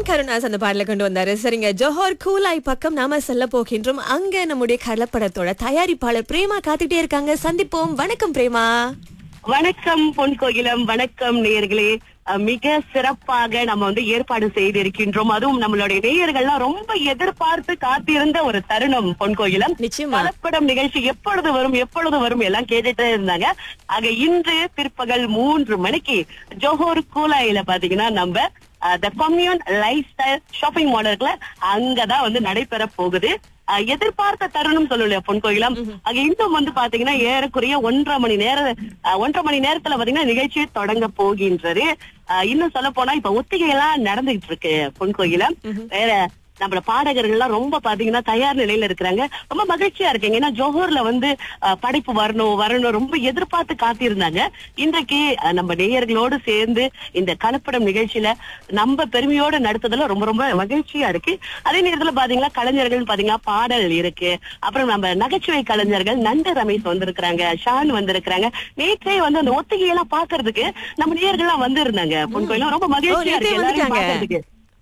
John Karunas அந்த பாடல கொண்டு வந்தாரு சரிங்க ஜோஹர் கூலாய் பக்கம் நாம செல்ல போகின்றோம் அங்க நம்முடைய கலப்படத்தோட தயாரிப்பாளர் பிரேமா காத்துட்டே இருக்காங்க சந்திப்போம் வணக்கம் பிரேமா வணக்கம் பொன் கோகிலம் வணக்கம் நேயர்களே அஹ் மிக சிறப்பாக நம்ம வந்து ஏற்பாடு செய்திருக்கின்றோம் அதுவும் நம்மளுடைய நேயர்கள்லாம் ரொம்ப எதிர்பார்த்து காத்திருந்த ஒரு தருணம் பொன் கோகிலம் நிச்சயமா. கலப்படம் நிகழ்ச்சி எப்பொழுது வரும் எப்பொழுது வரும் எல்லாம் கேட்டுட்டே இருந்தாங்க ஆக இன்று பிற்பகல் மூன்று மணிக்கு ஜோஹர் கூலாயில பாத்தீங்கன்னா நம்ம the Commune lifestyle shopping மாடல்ல அங்கதான் வந்து நடைபெற போகுது அஹ் எதிர்பார்த்த தருணம் சொல்லலையா பொன் கோயிலம் அங்க இன்னும் வந்து பாத்தீங்கன்னா ஏறக்குறைய ஒன்றரை மணி நேர அஹ் ஒன்றரை மணி நேரத்துல பாத்தீங்கன்னா நிகழ்ச்சி தொடங்க போகின்றது அஹ் இன்னும் சொல்ல போனா இப்ப ஒத்திகை எல்லாம் நடந்துகிட்டு இருக்கு பொன் கோயிலம் வேற நம்மள பாடகர்கள் எல்லாம் ரொம்ப பாத்தீங்கன்னா தயார் நிலையில இருக்கிறாங்க ரொம்ப மகிழ்ச்சியா இருக்கீங்க ஏன்னா ஜோஹர்ல வந்து அஹ், படைப்பு வரணும் வரணும் ரொம்ப எதிர்பார்த்து காத்திருந்தாங்க இன்றைக்கு அஹ், நம்ம நேயர்களோடு சேர்ந்து இந்த கலப்படம் நிகழ்ச்சியில நம்ம பெருமையோட நடத்துறதுல ரொம்ப ரொம்ப மகிழ்ச்சியா இருக்கு அதே நேரத்துல பாத்தீங்கன்னா கலைஞர்கள் பாத்தீங்கன்னா பாடல் இருக்கு அப்புறம் நம்ம நகைச்சுவை கலைஞர்கள் நண்டு ரமேஷ் வந்திருக்கிறாங்க ஷான் வந்திருக்கிறாங்க நேற்றே வந்து அந்த ஒத்திகையெல்லாம் பாக்குறதுக்கு நம்ம நேயர்கள்லாம் வந்திருந்தாங்க பொன் கோயிலும் ரொம்ப மகிழ்ச்சியா நேத்தே இருக்கு எல்லாரையும் வந்துட்டாங்க. பாக்குறதுக்கு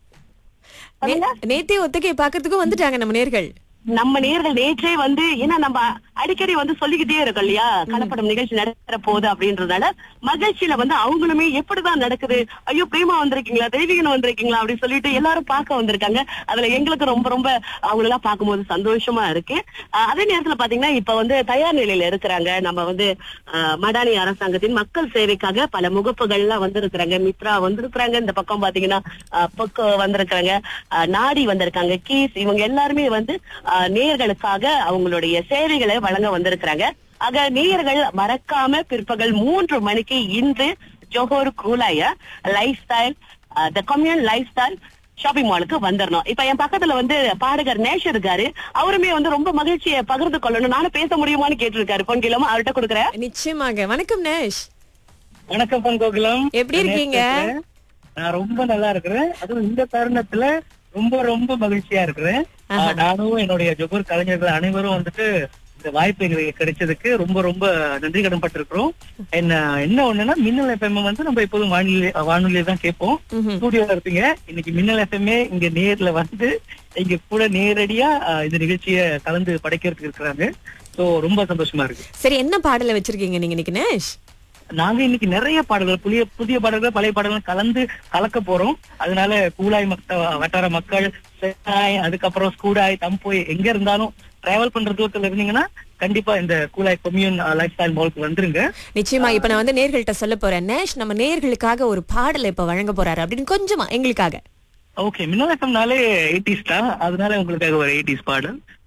நே- நேத்தே ஒத்தகை பாக்கிறதுக்கும் வந்துட்டாங்க நம்ம நேர்கள் நம்ம நேர்கள் நேற்றே வந்து ஏன்னா நம்ம அடிக்கடி வந்து சொல்லிக்கிட்டே இருக்கோம் இல்லையா கலப்படம் நிகழ்ச்சி நடக்கிற போகுது அப்படின்றதால மகிழ்ச்சியில வந்து அவங்களுமே எப்படிதான் நடக்குது ஐயோ பிரேமா வந்திருக்கீங்களா தெய்வீகன் வந்திருக்கீங்களா அப்படின்னு சொல்லிட்டு எல்லாரும் பார்க்க வந்திருக்காங்க அதுல எங்களுக்கு ரொம்ப ரொம்ப அவங்களெல்லாம் பார்க்கும்போது சந்தோஷமா இருக்கு அஹ் அதே நேரத்துல பாத்தீங்கன்னா இப்ப வந்து தயார் நிலையில இருக்கிறாங்க நம்ம வந்து அஹ், மடானி அரசாங்கத்தின் மக்கள் சேவைக்காக பல முகப்புகள்லாம் வந்திருக்கிறாங்க மித்ரா வந்திருக்கிறாங்க இந்த பக்கம் பாத்தீங்கன்னா அஹ், பொக்கு வந்திருக்கிறாங்க அஹ், நாடி வந்திருக்காங்க கீஸ் இவங்க எல்லாருமே வந்து அஹ், நேயர்களுக்காக அவங்களுடைய சேவைகளை வழங்க வந்திருக்கிறாங்க ஆக நேயர்கள் மறக்காம பிற்பகல் மூன்று மணிக்கு இன்று Johor Kulai lifestyle the Commune lifestyle shopping மாலுக்கு வந்துடணும் இப்ப என் பக்கத்துல வந்து பாடகர் நேஷ் இருக்காரு அவருமே வந்து ரொம்ப மகிழ்ச்சியை பகிர்ந்து கொள்ளணும் நானும் பேச முடியுமான்னு கேட்டிருக்காரு பொன் கிலோமா அவர்கிட்ட கொடுக்குறேன் நிச்சயமாக வணக்கம் நேஷ் வணக்கம் பொன் கோகுலம் எப்படி இருக்கீங்க? நான் பேசுறேன். நான் ரொம்ப நல்லா இருக்கிறேன் அதுவும் இந்த தருணத்துல ரொம்ப ரொம்ப மகிழ்ச்சியா இருக்கிறேன் ஆஹ், நானும் என்னுடைய ஜொகூர் கலைஞர்கள் அனைவரும் வந்துட்டு இந்த வாய்ப்பு எங்களுக்கு கிடைச்சதுக்கு ரொம்ப ரொம்ப நன்றி கடன் பட்டிருக்கிறோம் என்ன என்ன ஒண்ணுன்னா மின்னல் எஃப்எம் வந்து நம்ம எப்போதும் வானொலி வானொலியை தான் கேட்போம் ம்ஹும். ஸ்டூடியோல இருப்பீங்க இன்னைக்கு மின்னல் எஃப்எம்ஏ இங்க நேர்ல வந்து இங்க கூட நேரடியா ஆஹ், இந்த நிகழ்ச்சியை கலந்து படைக்கிறதுக்கு இருக்கிறாங்க சோ ரொம்ப சந்தோஷமா இருக்கு சரி என்ன பாடல வச்சிருக்கீங்க நீங்க இன்னைக்கு நேஷ் நாங்க இன்னைக்கு நிறைய பாடல்கள் புதிய புதிய பாடல்கள் பழைய பாடல்கள் கலந்து கலக்க போறோம் அதனால கூலாய் மக்க வட்டார மக்கள் சென்னாய் அதுக்கப்புறம் ஸ்கூடாய் தம்போய் எங்க இருந்தாலும் டிராவல் பண்ற தூரத்துல இருந்தீங்கன்னா கண்டிப்பா இந்த கூலாய் கொம்யூன் லைஃப் ஸ்டைல் மாலுக்கு வந்துருங்க நிச்சயமா இப்ப நான் வந்து நேர்கள்ட்ட சொல்ல போறேன் நேஷ் நம்ம நேர்களுக்காக ஒரு பாடலை இப்ப வழங்க போறாரு அப்படின்னு கொஞ்சமா எங்களுக்காக ஓகே மின்னலக்கம்னாலே எயிட்டிஸ் தான் அதனால உங்களுக்காக ஒரு எயிட்டிஸ் பாடல்